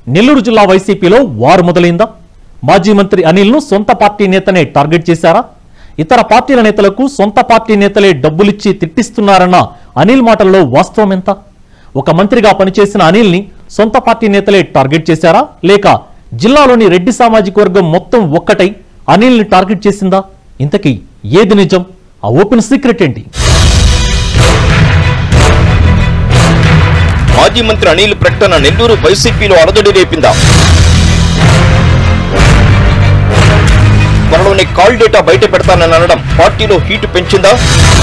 నెల్లూరు జిల్లా వైసీపీలో వారు మొదలైందా మాజీ మంత్రి అనిల్ను సొంత పార్టీ నేతనే టార్గెట్ చేశారా ఇతర పార్టీల నేతలకు సొంత పార్టీ నేతలే డబ్బులిచ్చి తిట్టిస్తున్నారన్న అనిల్ మాటల్లో వాస్తవం ఎంత ఒక మంత్రిగా పనిచేసిన అనిల్ని సొంత పార్టీ నేతలే టార్గెట్ చేశారా లేక జిల్లాలోని రెడ్డి సామాజిక వర్గం మొత్తం ఒక్కటై అనిల్ని టార్గెట్ చేసిందా ఇంతకీ ఏది నిజం ఆ ఓపెన్ సీక్రెట్ ఏంటి మాజీ మంత్రి అనిల్ ప్రకటన నెల్లూరు వైసీపీలో అలజడి రేపిందా త్వరలోనే కాల్ డేటా బయట పెడతానని అనడం పార్టీలో హీటు పెంచిందా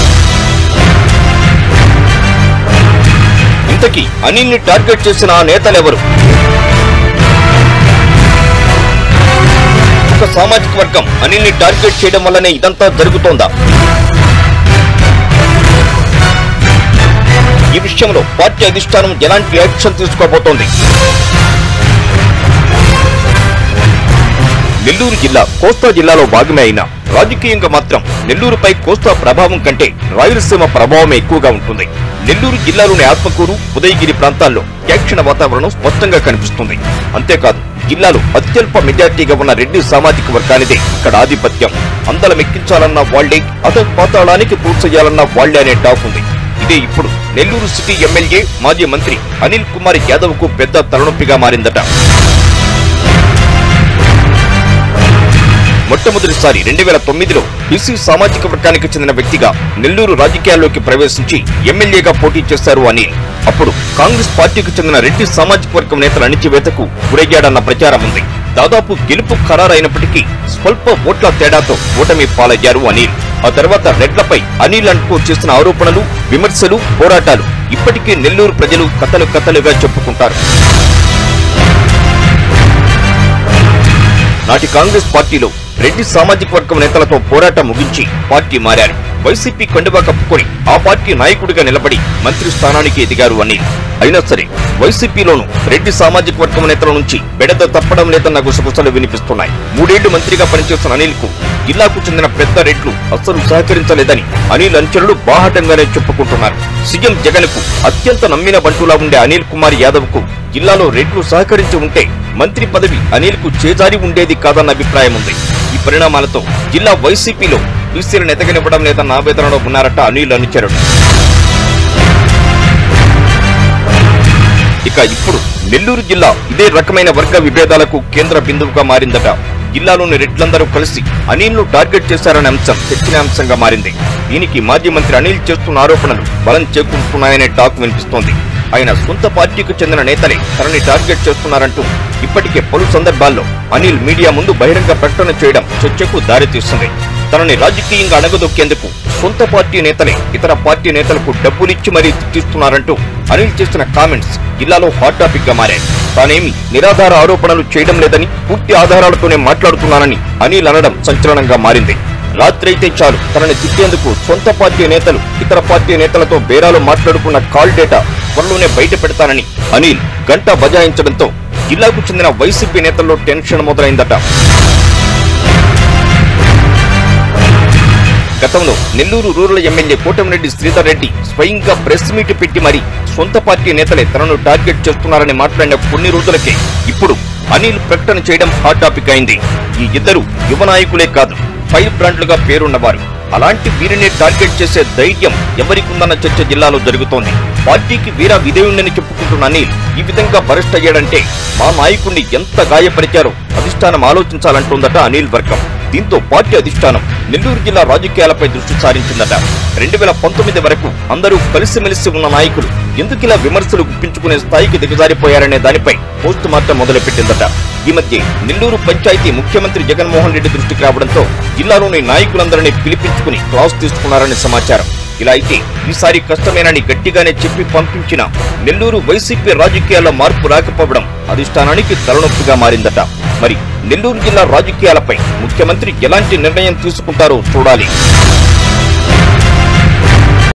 ఇంతకీ అనిల్ ని టార్గెట్ చేసిన ఆ నేతలెవరు ఒక సామాజిక వర్గం అనిల్ ని టార్గెట్ చేయడం వల్లనే ఇదంతా జరుగుతోందా ఈ విషయంలో పార్టీ అధిష్టానం ఎలాంటి యాక్షన్ తీసుకోబోతోంది నెల్లూరు జిల్లా కోస్తా జిల్లాలో భాగమే అయినా రాజకీయంగా మాత్రం నెల్లూరుపై కోస్తా ప్రభావం కంటే రాయలసీమ ప్రభావమే ఎక్కువగా ఉంటుంది నెల్లూరు జిల్లాలోని ఆత్మకూరు ఉదయగిరి ప్రాంతాల్లో యాక్షణ వాతావరణం స్పష్టంగా కనిపిస్తుంది అంతేకాదు జిల్లాలో అత్యల్ప మెజార్టీగా ఉన్న రెడ్డి సామాజిక వర్గానిదే ఇక్కడ ఆధిపత్యం అందలం ఎక్కించాలన్న వాళ్లే అధపాతాళానికి పూర్చేయాలన్న వాళ్లే అనే టాక్ ఉంది ఇదే ఇప్పుడు నెల్లూరు సిటీ ఎమ్మెల్యే మాజీ మంత్రి అనిల్ కుమార్ యాదవ్ కు పెద్ద తలనొప్పిగా మారిందట మొట్టమొదటిసారి రెండు వేల తొమ్మిదిలో బీసీ సామాజిక వర్గానికి చెందిన వ్యక్తిగా నెల్లూరు రాజకీయాల్లోకి ప్రవేశించి ఎమ్మెల్యేగా పోటీ చేశారు అనిల్ అప్పుడు కాంగ్రెస్ పార్టీకి చెందిన రెడ్డి సామాజిక వర్గం నేతల అణిచివేతకు గురయ్యాడన్న ప్రచారం ఉంది దాదాపు గెలుపు ఖరారైనప్పటికీ స్వల్ప ఓట్ల తేడాతో ఓటమి పాలయ్యారు అనిల్ ఆ తర్వాత రెడ్లపై అనిల్ అంటూ చేసిన ఆరోపణలు విమర్శలు పోరాటాలు ఇప్పటికీ నెల్లూరు ప్రజలు కథలు కథలుగా చెప్పుకుంటారు నాటి కాంగ్రెస్ పార్టీలో రెడ్డి సామాజిక వర్గం నేతలతో పోరాటం ముగించి పార్టీ మారారు వైసీపీ కండువా కప్పుకొని ఆ పార్టీ నాయకుడిగా నిలబడి మంత్రి స్థానానికి ఎదిగారు అనిల్ అయినా సరే వైసీపీలోనూ రెడ్డి సామాజిక వర్గం నేతల నుంచి బెడద తప్పడం లేదన్న గుసగుసలు వినిపిస్తున్నాయి మూడేళ్లు మంత్రిగా పనిచేస్తున్న అనిల్ కు జిల్లాకు చెందిన పెద్ద రెడ్లు అస్సలు సహకరించలేదని అనిల్ అంచనలు బాహటంగానే చెప్పుకుంటున్నారు సీఎం జగన్ కు అత్యంత నమ్మిన బంటులా ఉండే అనిల్ కుమార్ యాదవ్ కు జిల్లాలో రెడ్లు సహకరించి ఉంటే మంత్రి పదవి అనిల్ కు చేజారి ఉండేది కాదన్న అభిప్రాయం ఉంది ఈ పరిణామాలతో జిల్లా వైసీపీలో బీసీలను ఎదగనివ్వడం లేదన్న ఆవేదనలో ఉన్నారట అనిల్ అనుచరుడు ఇక ఇప్పుడు నెల్లూరు జిల్లా ఇదే రకమైన వర్గ విభేదాలకు కేంద్ర బిందువుగా మారిందట జిల్లాలోని రెడ్లందరూ కలిసి అనిల్ ను టార్గెట్ చేశారనే అంశం చర్చనీయాంశంగా మారింది దీనికి మాజీ మంత్రి అనిల్ చేస్తున్న ఆరోపణలు బలం చేకూరుతున్నాయనే టాక్ వినిపిస్తోంది ఆయన సొంత పార్టీకి చెందిన నేతలే తనని టార్గెట్ చేస్తున్నారంటూ ఇప్పటికే పలు సందర్భాల్లో అనిల్ మీడియా ముందు బహిరంగ ప్రకటన చేయడం చర్చకు దారితీస్తుంది తనని రాజకీయంగా అణగదొక్కేందుకు సొంత పార్టీ నేతలే ఇతర పార్టీ నేతలకు డబ్బులిచ్చి మరీ తిట్టిస్తున్నారంటూ అనిల్ చేసిన కామెంట్స్ జిల్లాలో హాట్ టాపిక్ గా మారాయి తానేమి నిరాధార ఆరోపణలు చేయడం లేదని పూర్తి ఆధారాలతోనే మాట్లాడుతున్నానని అనిల్ అనడం సంచలనంగా మారింది రాత్రైతే చాలు తనని తిట్టేందుకు సొంత పార్టీ నేతలు ఇతర పార్టీ నేతలతో బేరాలు మాట్లాడుకున్న కాల్ డేటా త్వరలోనే బయట పెడతానని అనిల్ గంట బజాయించడంతో జిల్లాకు చెందిన వైసీపీ నేతల్లో టెన్షన్ మొదలైందట గతంలో నెల్లూరు రూరల్ ఎమ్మెల్యే కోటమిరెడ్డి శ్రీధర్ రెడ్డి స్వయంగా ప్రెస్ మీట్ పెట్టి మరి సొంత పార్టీ నేతలే తనను టార్గెట్ చేస్తున్నారని మాట్లాడిన కొన్ని రోజులకే ఇప్పుడు అనిల్ ప్రకటన చేయడం హాట్ టాపిక్ అయింది ఈ ఇద్దరు యువ నాయకులే కాదు ఫైర్ బ్రాండ్లుగా పేరున్నవారు అలాంటి వీరిని టార్గెట్ చేసే ధైర్యం ఎవరికుందన్న చర్చ జిల్లాలో జరుగుతోంది పార్టీకి వీర విధేయుణ్ణని చెప్పుకుంటున్న అనిల్ ఈ విధంగా బరెస్ట్ అయ్యాడంటే మా నాయకుణ్ణి ఎంత గాయపరిచారో అధిష్టానం ఆలోచించాలంటోందట అనిల్ వర్గం దీంతో పార్టీ అధిష్టానం నెల్లూరు జిల్లా రాజకీయాలపై దృష్టి సారించిందట రెండు వేల పంతొమ్మిది వరకు అందరూ కలిసిమెలిసి ఉన్న నాయకులు ఎందుకిలా విమర్శలు గుప్పించుకునే స్థాయికి దిగజారిపోయారనే దానిపై పోస్ట్ మార్టం మొదలుపెట్టిందట ఈ మధ్య నెల్లూరు పంచాయతీ ముఖ్యమంత్రి జగన్మోహన్ రెడ్డి దృష్టికి రావడంతో జిల్లాలోని నాయకులందరినీ పిలిపించుకుని క్లాస్ తీసుకున్నారని సమాచారం ఇలా అయితే ఈసారి కష్టమేనని గట్టిగానే చెప్పి పంపించిన నెల్లూరు వైసీపీ రాజకీయాల్లో మార్పు రాకపోవడం అధిష్టానానికి తలనొప్పిగా మారిందట మరి నెల్లూరు జిల్లా రాజకీయాలపై ముఖ్యమంత్రి ఎలాంటి నిర్ణయం తీసుకుంటారో చూడాలి